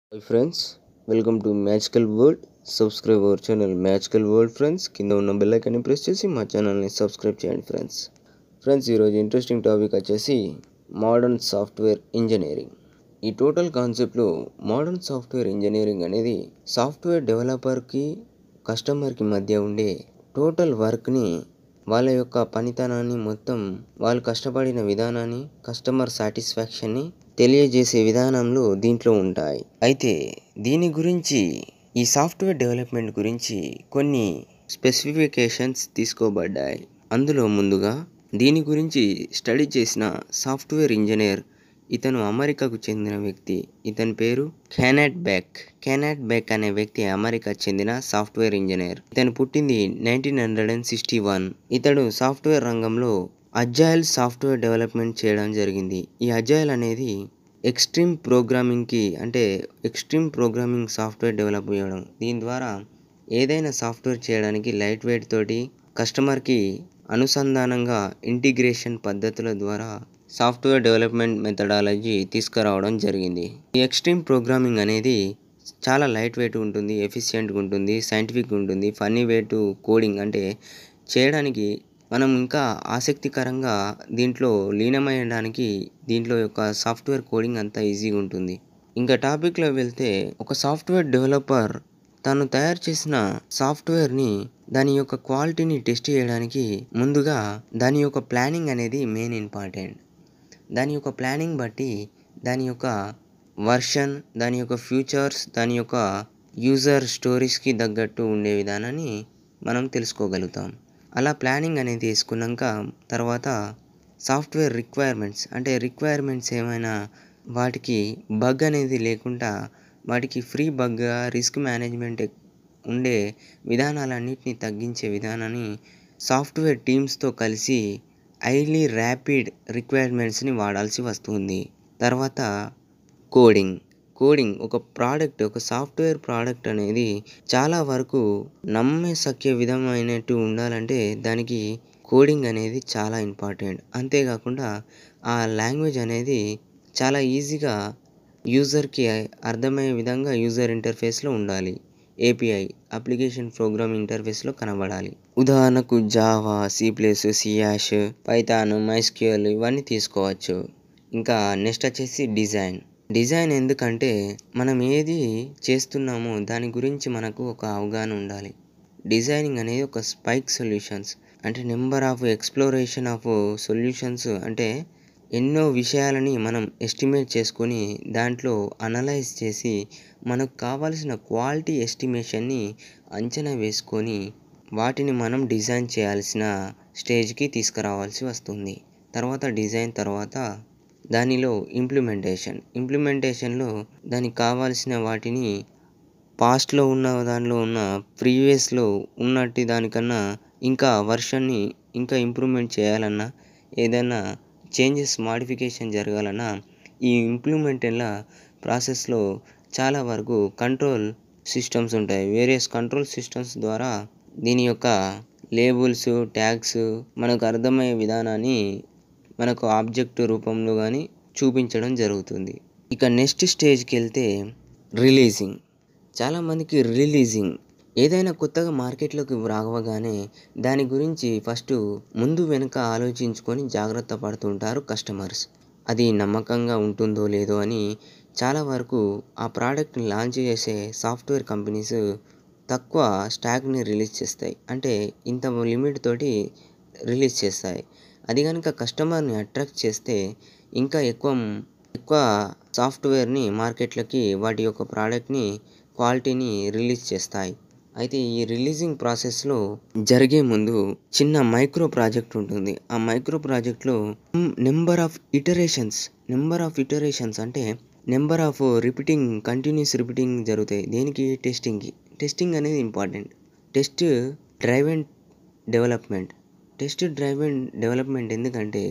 hi friends welcome to magical world subscribe our channel magical world friends కింద ఉన్న bell ఐకాన్ని press చేసి మా ఛానల్ని సబ్స్క్రైబ్ చేయండి ఫ్రెండ్స్ ఫ్రెండ్స్ ఈరోజు ఇంట్రెస్టింగ్ టాపిక్ వచ్చేసి మోడర్న్ సాఫ్ట్వేర్ ఇంజనీరింగ్ ఈ టోటల్ కాన్సెప్ట్లో మోడర్న్ సాఫ్ట్వేర్ ఇంజనీరింగ్ అనేది సాఫ్ట్వేర్ డెవలపర్కి కస్టమర్కి మధ్య ఉండే టోటల్ వర్క్ని వాళ్ళ యొక్క పనితనాన్ని మొత్తం వాళ్ళు కష్టపడిన విధానాన్ని కస్టమర్ సాటిస్ఫాక్షన్ని తెలియజేసే విధానంలో దీంట్లో ఉంటాయి అయితే దీని గురించి ఈ సాఫ్ట్వేర్ డెవలప్మెంట్ గురించి కొన్ని స్పెసిఫికేషన్స్ తీసుకోబడ్డాయి అందులో ముందుగా దీని గురించి స్టడీ చేసిన సాఫ్ట్వేర్ ఇంజనీర్ ఇతను అమెరికాకు చెందిన వ్యక్తి ఇతని పేరు కెనాట్ బ్యాక్ కెనాట్ బ్యాక్ అనే వ్యక్తి అమెరికా చెందిన సాఫ్ట్వేర్ ఇంజనీర్ ఇతను పుట్టింది nineteen hundred and sixty one ఇతడు సాఫ్ట్వేర్ రంగంలో అజైల్ సాఫ్ట్వేర్ డెవలప్మెంట్ చేయడం జరిగింది ఈ అజైల్ అనేది ఎక్స్ట్రీమ్ ప్రోగ్రామింగ్కి అంటే ఎక్స్ట్రీమ్ ప్రోగ్రామింగ్ సాఫ్ట్వేర్ డెవలప్ చేయడం దీని ద్వారా ఏదైనా సాఫ్ట్వేర్ చేయడానికి లైట్ వెయిట్ తోటి కస్టమర్కి అనుసంధానంగా ఇంటిగ్రేషన్ పద్ధతుల ద్వారా సాఫ్ట్వేర్ డెవలప్మెంట్ మెథడాలజీ తీసుకురావడం జరిగింది ఈ ఎక్స్ట్రీమ్ ప్రోగ్రామింగ్ అనేది చాలా లైట్ వెయిట్ ఉంటుంది ఎఫిషియెంట్గా ఉంటుంది సైంటిఫిక్ ఉంటుంది ఫన్నీ వే టు కోడింగ్ అంటే చేయడానికి మనం ఇంకా ఆసక్తికరంగా దీంట్లో లీనమయ్యడానికి దీంట్లో యొక్క సాఫ్ట్వేర్ కోడింగ్ అంతా ఈజీగా ఉంటుంది ఇంకా టాపిక్లో వెళ్తే ఒక సాఫ్ట్వేర్ డెవలపర్ తను తయారు చేసిన సాఫ్ట్వేర్ని దాని యొక్క క్వాలిటీని టెస్ట్ చేయడానికి ముందుగా దాని యొక్క ప్లానింగ్ అనేది మెయిన్ ఇంపార్టెంట్ దాని యొక్క ప్లానింగ్ బట్టి దాని యొక్క వర్షన్ దాని యొక్క ఫ్యూచర్స్ దాని యొక్క యూజర్ స్టోరీస్కి తగ్గట్టు ఉండే విధానాన్ని మనం తెలుసుకోగలుగుతాం అలా ప్లానింగ్ అనేది వేసుకున్నాక తర్వాత సాఫ్ట్వేర్ రిక్వైర్మెంట్స్ అంటే రిక్వైర్మెంట్స్ ఏమైనా వాటికి బగ్ అనేది లేకుండా వాటికి ఫ్రీ బగ్గా రిస్క్ మేనేజ్మెంట్ ఉండే విధానాలన్నింటినీ తగ్గించే విధానాన్ని సాఫ్ట్వేర్ టీమ్స్తో కలిసి హైలీ ర్యాపిడ్ రిక్వైర్మెంట్స్ని వాడాల్సి వస్తుంది తర్వాత కోడింగ్ కోడింగ్ ఒక ప్రోడక్ట్ ఒక సాఫ్ట్వేర్ ప్రోడక్ట్ అనేది చాలా వరకు నమ్మసక్య విధమైనట్టు ఉండాలంటే దానికి కోడింగ్ అనేది చాలా ఇంపార్టెంట్ అంతేకాకుండా ఆ లాంగ్వేజ్ అనేది చాలా ఈజీగా యూజర్కి అర్థమయ్యే విధంగా యూజర్ ఇంటర్ఫేస్లో ఉండాలి ఏపీఐ అప్లికేషన్ ప్రోగ్రామ్ ఇంటర్ఫేస్లో కనబడాలి ఉదాహరణకు జావా సి ప్లస్ సియాష్ పైథాన్ మైస్క్యూఎల్ ఇవన్నీ తీసుకోవచ్చు ఇంకా నెక్స్ట్ వచ్చేసి డిజైన్ డిజైన్ ఎందుకంటే మనం ఏది చేస్తున్నామో దాని గురించి మనకు ఒక అవగాహన ఉండాలి డిజైనింగ్ అనేది ఒక స్పైక్ సొల్యూషన్స్ అంటే number of exploration of solutions అంటే ఎన్నో విషయాలని మనం ఎస్టిమేట్ చేసుకొని దాంట్లో అనలైజ్ చేసి మనకు కావాల్సిన క్వాలిటీ ఎస్టిమేషన్ని అంచనా వేసుకొని వాటిని మనం డిజైన్ చేయాల్సిన స్టేజ్కి తీసుకురావాల్సి వస్తుంది తర్వాత డిజైన్ తర్వాత దానిలో ఇంప్లిమెంటేషన్ ఇంప్లిమెంటేషన్లో దానికి కావాల్సిన వాటిని పాస్ట్లో ఉన్న దానిలో ఉన్న ప్రీవియస్లో ఉన్నట్టు దానికన్నా ఇంకా వర్షన్ని ఇంకా ఇంప్రూవ్మెంట్ చేయాలన్నా ఏదైనా చేంజెస్ మాడిఫికేషన్ జరగాలన్నా ఈ ఇంప్లిమెంటెన్ల ప్రాసెస్లో చాలా వరకు కంట్రోల్ సిస్టమ్స్ ఉంటాయి వేరియస్ కంట్రోల్ సిస్టమ్స్ ద్వారా దీని యొక్క లేబుల్స్ ట్యాగ్స్ మనకు అర్థమయ్యే విధానాన్ని మనకు ఆబ్జెక్ట్ రూపంలో కానీ చూపించడం జరుగుతుంది ఇక నెక్స్ట్ స్టేజ్కి వెళ్తే రిలీజింగ్ చాలామందికి రిలీజింగ్ ఏదైనా కొత్తగా మార్కెట్లోకి రావగానే దాని గురించి ఫస్ట్ ముందు వెనుక ఆలోచించుకొని జాగ్రత్త పడుతుంటారు కస్టమర్స్ అది నమ్మకంగా ఉంటుందో లేదో అని చాలా వరకు ఆ ప్రోడక్ట్ని లాంచ్ చేసే సాఫ్ట్వేర్ కంపెనీస్ తక్కువ స్టాక్ని రిలీజ్ చేస్తాయి అంటే ఇంత లిమిట్ తోటి రిలీజ్ చేస్తాయి అది కనుక కస్టమర్ని అట్రాక్ట్ చేస్తే ఇంకా ఎక్కువ ఎక్కువ సాఫ్ట్వేర్ని మార్కెట్లకి వాటి యొక్క ప్రోడక్ట్ని క్వాలిటీని రిలీజ్ చేస్తాయి అయితే ఈ రిలీజింగ్ ప్రాసెస్లో జరిగే ముందు చిన్న మైక్రో ప్రాజెక్ట్ ఉంటుంది ఆ మైక్రో ప్రాజెక్ట్లో number of iterations number of iterations అంటే number of repeating continuous repeating జరుగుతాయి దేనికి టెస్టింగ్కి టెస్టింగ్ అనేది important test drive and development test drive and development ఎందుకంటే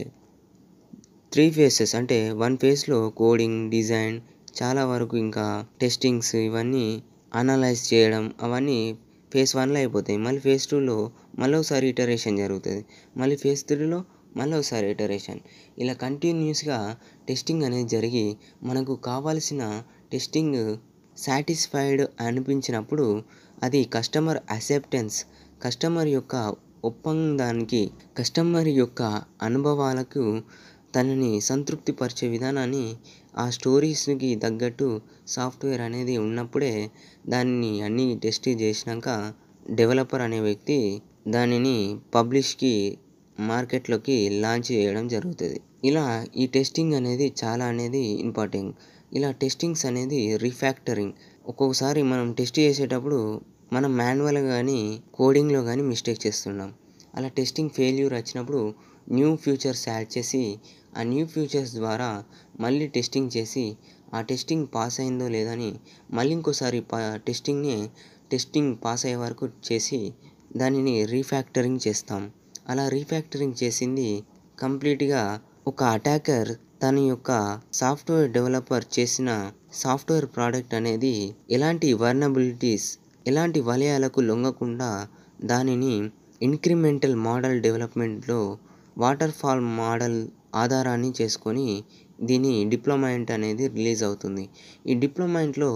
త్రీ ఫేసెస్ అంటే వన్ ఫేస్లో కోడింగ్ డిజైన్ చాలా వరకు ఇంకా టెస్టింగ్స్ ఇవన్నీ అనలైజ్ చేయడం అవన్నీ ఫేస్ వన్లో అయిపోతాయి మళ్ళీ ఫేస్ టూలో మళ్ళీ ఒకసారి ఇటరేషన్ జరుగుతుంది మళ్ళీ ఫేస్ త్రీలో మళ్ళీ ఒకసారి ఇటరేషన్ ఇలా కంటిన్యూస్గా టెస్టింగ్ అనేది జరిగి మనకు కావాల్సిన టెస్టింగ్ సాటిస్ఫైడ్ అనిపించినప్పుడు అది కస్టమర్ అసెప్టెన్స్ కస్టమర్ యొక్క ఒప్పందానికి కస్టమర్ యొక్క అనుభవాలకు తనని సంతృప్తిపరిచే విధానాన్ని ఆ స్టోరీస్కి తగ్గట్టు సాఫ్ట్వేర్ అనేది ఉన్నప్పుడే దాన్ని అన్నీ టెస్ట్ చేసినాక డెవలపర్ అనే వ్యక్తి దానిని పబ్లిష్కి మార్కెట్లోకి లాంచ్ చేయడం జరుగుతుంది ఇలా ఈ టెస్టింగ్ అనేది చాలా అనేది ఇంపార్టెంట్ ఇలా టెస్టింగ్స్ అనేది రీఫ్యాక్టరింగ్ ఒక్కొక్కసారి మనం టెస్ట్ చేసేటప్పుడు మనం మాన్యువల్గా కానీ కోడింగ్లో కానీ మిస్టేక్ చేస్తున్నాం అలా టెస్టింగ్ ఫెయిల్యూర్ వచ్చినప్పుడు న్యూ ఫ్యూచర్స్ యాడ్ చేసి ఆ న్యూ ఫ్యూచర్స్ ద్వారా మళ్ళీ టెస్టింగ్ చేసి ఆ టెస్టింగ్ పాస్ అయిందో లేదని మళ్ళీ ఇంకోసారి పా టెస్టింగ్ని టెస్టింగ్ పాస్ అయ్యే వరకు చేసి దానిని రీఫ్యాక్టరింగ్ చేస్తాం అలా రీఫ్యాక్టరింగ్ చేసింది కంప్లీట్గా ఒక అటాకర్ తన యొక్క సాఫ్ట్వేర్ డెవలపర్ చేసిన సాఫ్ట్వేర్ ప్రోడక్ట్ అనేది ఎలాంటి వర్నబిలిటీస్ ఎలాంటి వలయాలకు లొంగకుండా దానిని ఇంక్రిమెంటల్ మోడల్ డెవలప్మెంట్లో వాటర్ ఫాల్ మోడల్ ఆధారాన్ని చేసుకొని దీని డిప్లొమెంట్ అనేది రిలీజ్ అవుతుంది ఈ డిప్లొమెంట్లో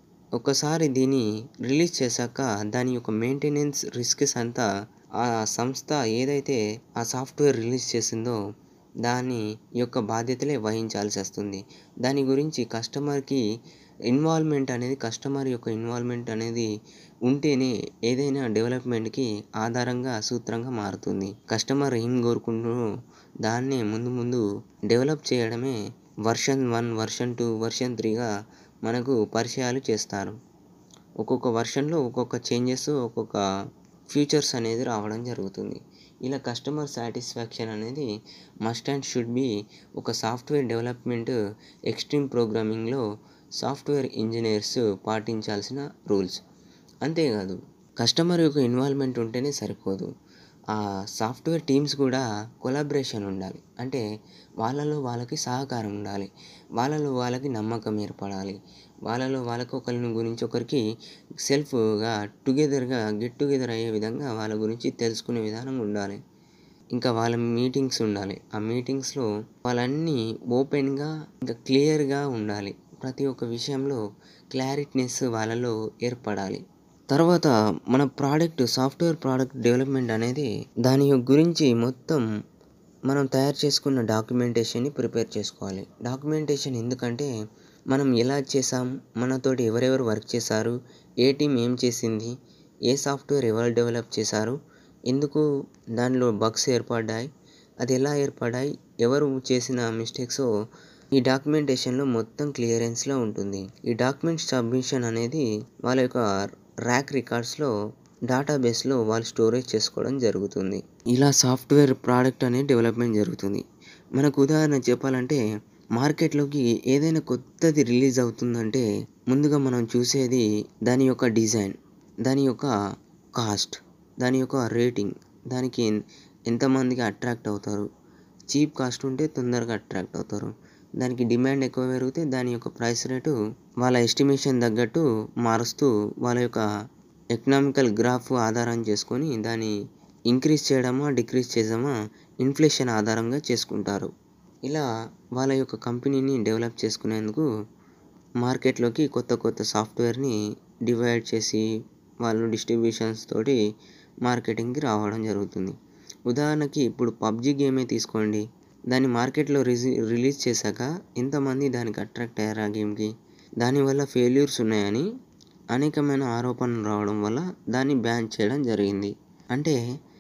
ఒకసారి దీన్ని రిలీజ్ చేశాక దాని యొక్క మెయింటెనెన్స్ రిస్క్స్ అంతా ఆ సంస్థ ఏదైతే ఆ సాఫ్ట్వేర్ రిలీజ్ చేసిందో దాని యొక్క బాధ్యతలే వహించాల్సి వస్తుంది దాని గురించి కస్టమర్కి ఇన్వాల్వ్మెంట్ అనేది కస్టమర్ యొక్క ఇన్వాల్వ్మెంట్ అనేది ఉంటేనే ఏదైనా డెవలప్మెంట్కి ఆధారంగా సూత్రంగా మారుతుంది కస్టమర్ ఏం కోరుకుంటారో దాన్నే ముందు ముందు డెవలప్ చేయడమే version one version two version త్రీగా మనకు పరిచయాలు చేస్తారు ఒక్కొక్క వర్షన్లో ఒక్కొక్క చేంజెస్ ఒక్కొక్క ఫీచర్స్ అనేది రావడం జరుగుతుంది ఇలా కస్టమర్ సాటిస్ఫాక్షన్ అనేది మస్ట్ అండ్ షుడ్ బి ఒక సాఫ్ట్వేర్ డెవలప్మెంట్ ఎక్స్ట్రీమ్ ప్రోగ్రామింగ్లో సాఫ్ట్వేర్ ఇంజనీర్స్ పాటించాల్సిన రూల్స్ అంతేకాదు కస్టమర్ యొక్క ఇన్వాల్వ్మెంట్ ఉంటేనే సరిపోదు ఆ సాఫ్ట్వేర్ టీమ్స్ కూడా కొలాబరేషన్ ఉండాలి అంటే వాళ్ళలో వాళ్ళకి సహకారం ఉండాలి వాళ్ళలో వాళ్ళకి నమ్మకం ఏర్పడాలి వాళ్ళలో వాళ్ళకి ఒకరిని గురించి ఒకరికి సెల్ఫ్గా టుగెదర్గా గెట్ టుగెదర్ అయ్యే విధంగా వాళ్ళ గురించి తెలుసుకునే విధానం ఉండాలి ఇంకా వాళ్ళ మీటింగ్స్ ఉండాలి ఆ మీటింగ్స్లో వాళ్ళన్నీ ఓపెన్గా ఇంకా క్లియర్గా ఉండాలి ప్రతి ఒక్క విషయంలో క్లారిటీనెస్ వాళ్ళలో ఏర్పడాలి తర్వాత మన ప్రోడక్ట్ సాఫ్ట్వేర్ ప్రోడక్ట్ డెవలప్మెంట్ అనేది దాని గురించి మొత్తం మనం తయారు చేసుకున్న డాక్యుమెంటేషన్ని ప్రిపేర్ చేసుకోవాలి డాక్యుమెంటేషన్ ఎందుకంటే మనం ఎలా చేసాం మనతోటి ఎవరెవరు వర్క్ చేశారు ఏ టీం ఏం చేసింది ఏ సాఫ్ట్వేర్ ఎవరు డెవలప్ చేశారు ఎందుకు దానిలో బగ్స్ ఏర్పడ్డాయి అది ఎలా ఏర్పడ్డాయి ఎవరు చేసిన మిస్టేక్స్ ఈ డాక్యుమెంటేషన్లో మొత్తం క్లియరెన్స్లో ఉంటుంది ఈ డాక్యుమెంట్ సబ్మిషన్ అనేది వాళ్ళ యొక్క ర్యాక్ రికార్డ్స్లో డేటాబేస్లో వాళ్ళు స్టోరేజ్ చేసుకోవడం జరుగుతుంది ఇలా సాఫ్ట్వేర్ ప్రోడక్ట్ అనేది డెవలప్మెంట్ జరుగుతుంది మనకు ఉదాహరణ చెప్పాలంటే మార్కెట్లోకి ఏదైనా కొత్తది రిలీజ్ అవుతుందంటే ముందుగా మనం చూసేది దాని యొక్క డిజైన్ దాని యొక్క కాస్ట్ దాని యొక్క రేటింగ్ దానికి ఎంతమందికి అట్రాక్ట్ అవుతారు చీప్ కాస్ట్ ఉంటే తొందరగా అట్రాక్ట్ అవుతారు దానికి డిమాండ్ ఎక్కువ పెరిగితే దాని యొక్క ప్రైస్ రేటు వాళ్ళ ఎస్టిమేషన్ తగ్గట్టు మారుస్తూ వాళ్ళ యొక్క ఎకనామికల్ గ్రాఫ్ ఆధారం చేసుకొని దాన్ని ఇంక్రీజ్ చేయడమా డిక్రీజ్ చేయడమా ఇన్ఫ్లేషన్ ఆధారంగా చేసుకుంటారు ఇలా వాళ్ళ యొక్క కంపెనీని డెవలప్ చేసుకునేందుకు మార్కెట్లోకి కొత్త కొత్త సాఫ్ట్వేర్ని డివైడ్ చేసి వాళ్ళు డిస్ట్రిబ్యూషన్స్ తోటి మార్కెటింగ్కి రావడం జరుగుతుంది ఉదాహరణకి ఇప్పుడు పబ్జి గేమే తీసుకోండి దాన్ని మార్కెట్లో రిజి రిలీజ్ చేశాక ఎంతమంది దానికి అట్రాక్ట్ అయ్యారు ఆ గేమ్కి దానివల్ల ఫెయిల్యూర్స్ ఉన్నాయని అనేకమైన ఆరోపణలు రావడం వల్ల దాన్ని బ్యాన్ చేయడం జరిగింది అంటే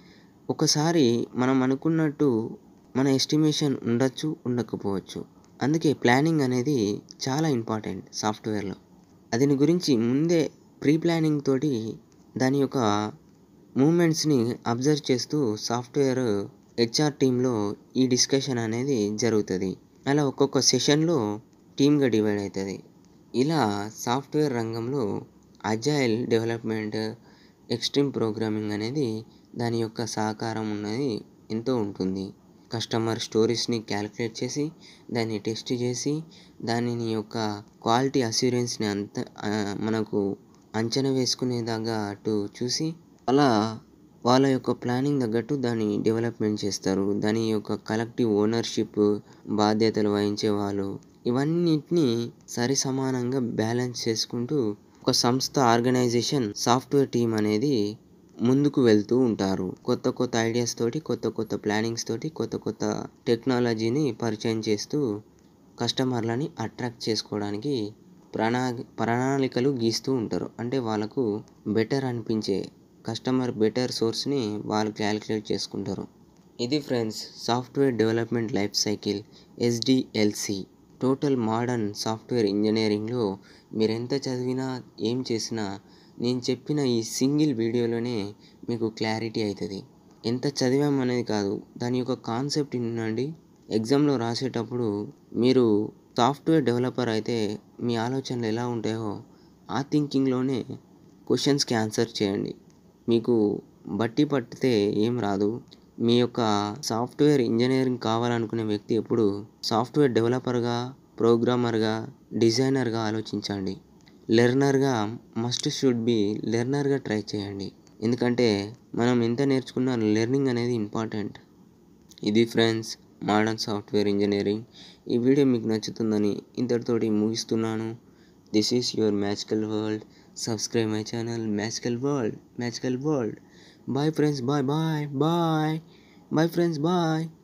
ఒకసారి మనం అనుకున్నట్టు మన ఎస్టిమేషన్ ఉండొచ్చు ఉండకపోవచ్చు అందుకే ప్లానింగ్ అనేది చాలా ఇంపార్టెంట్ సాఫ్ట్వేర్లో దీని గురించి ముందే ప్రీ ప్లానింగ్ తోటి దాని యొక్క మూమెంట్స్ని అబ్జర్వ్ చేస్తూ సాఫ్ట్వేర్ హెచ్ఆర్ టీంలో ఈ డిస్కషన్ అనేది జరుగుతుంది అలా ఒక్కొక్క సెషన్లో టీమ్గా డివైడ్ అవుతుంది ఇలా సాఫ్ట్వేర్ రంగంలో అజైల్ డెవలప్మెంట్ ఎక్స్ట్రీమ్ ప్రోగ్రామింగ్ అనేది దాని యొక్క సహకారం ఉన్నది ఎంతో ఉంటుంది కస్టమర్ స్టోరీస్ని క్యాలిక్యులేట్ చేసి దాన్ని టెస్ట్ చేసి దానిని యొక్క క్వాలిటీ అస్యూరెన్స్ని అంత మనకు అంచనా వేసుకునేదాకా అటు చూసి అలా వాళ్ళ యొక్క ప్లానింగ్ తగ్గట్టు దాన్ని డెవలప్మెంట్ చేస్తారు దాని యొక్క కలెక్టివ్ ఓనర్షిప్ బాధ్యతలు వహించే వాళ్ళు ఇవన్నిటిని సరి సమానంగా బ్యాలెన్స్ చేసుకుంటూ ఒక సంస్థ ఆర్గనైజేషన్ సాఫ్ట్వేర్ టీం అనేది ముందుకు వెళ్తూ ఉంటారు కొత్త కొత్త ఐడియాస్ తోటి కొత్త కొత్త ప్లానింగ్స్ తోటి కొత్త కొత్త టెక్నాలజీని పరిచయం చేస్తూ కస్టమర్లని అట్రాక్ట్ చేసుకోవడానికి ప్రణా ప్రణాళికలు గీస్తూ ఉంటారు అంటే వాళ్ళకు బెటర్ అనిపించే కస్టమర్ బెటర్ సోర్స్ని వాళ్ళు క్యాలిక్యులేట్ చేసుకుంటారు ఇది friends software development life cycle SDLC total modern software ఇంజనీరింగ్లో మీరు ఎంత చదివినా ఏం చేసినా నేను చెప్పిన ఈ సింగిల్ వీడియోలోనే మీకు క్లారిటీ అవుతుంది ఎంత చదివామనేది కాదు దాని యొక్క కాన్సెప్ట్ వినండి ఎగ్జామ్లో రాసేటప్పుడు మీరు సాఫ్ట్వేర్ డెవలపర్ అయితే మీ ఆలోచనలు ఎలా ఉంటాయో ఆ థింకింగ్లోనే క్వశ్చన్స్కి ఆన్సర్ చేయండి మీకు బట్టి పట్టితే ఏం రాదు మీ యొక్క సాఫ్ట్వేర్ ఇంజనీరింగ్ కావాలనుకునే వ్యక్తి ఎప్పుడు సాఫ్ట్వేర్ డెవలపర్గా ప్రోగ్రామర్గా డిజైనర్గా ఆలోచించండి లెర్నర్గా మస్ట్ షుడ్ బి లెర్నర్గా ట్రై చేయండి ఎందుకంటే మనం ఎంత నేర్చుకున్నా లెర్నింగ్ అనేది ఇంపార్టెంట్ ఇది ఫ్రెండ్స్ మోడర్న్ సాఫ్ట్వేర్ ఇంజనీరింగ్ ఈ వీడియో మీకు నచ్చుతుందని ఇంతటితోటి ముగిస్తున్నాను this is your magical world subscribe my channel magical world magical world bye friends bye bye bye bye friends bye